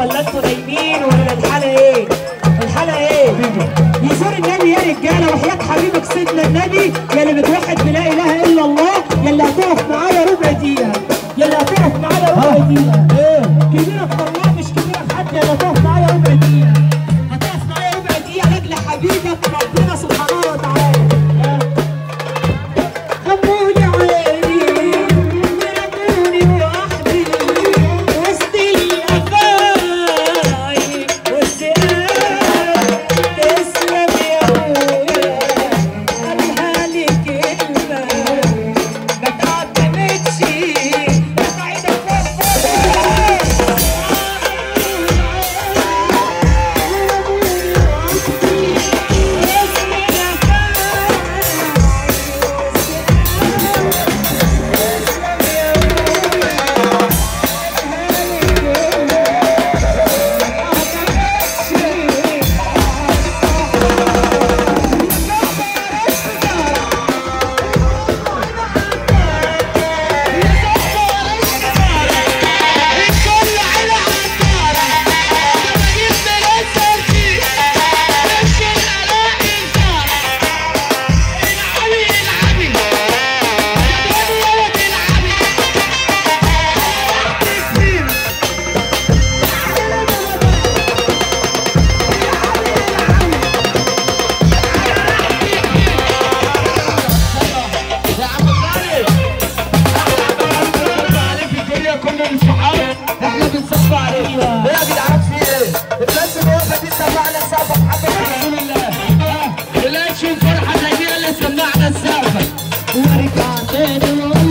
ولا انتوا نايمين ولا الحالة ايه؟ الحالة ايه؟ يزور النبي يا رجالة وحياة حبيبك سيدنا النبي يا اللي بتوحد بلا اله الا الله يا اللي هتقف معايا ربع دقيقة يا اللي هتقف معايا ربع دقيقة ايه كبيرة في الله مش كبيرة في حد يا اللي هتقف معايا ربع دقيقة هتقف معايا ربع دقيقة لاجل حبيبك ربنا سبحانه وتعالى غموني عيني ورموني وحدي وسط الأفاعي والسؤال تسلم يا أبويا قالها لي كلمة ما تعتمدش بعيدك يا عم طارق عليك الدنيا كل الصحاب احنا بنصب عليك ايه يا جدعان في ايه؟ الناس اللي واقفه دي سمعنا السقف محمد رسول الله ها؟ لا تشوف فرحه زي دي اللي سمعنا السقف ورجع تاني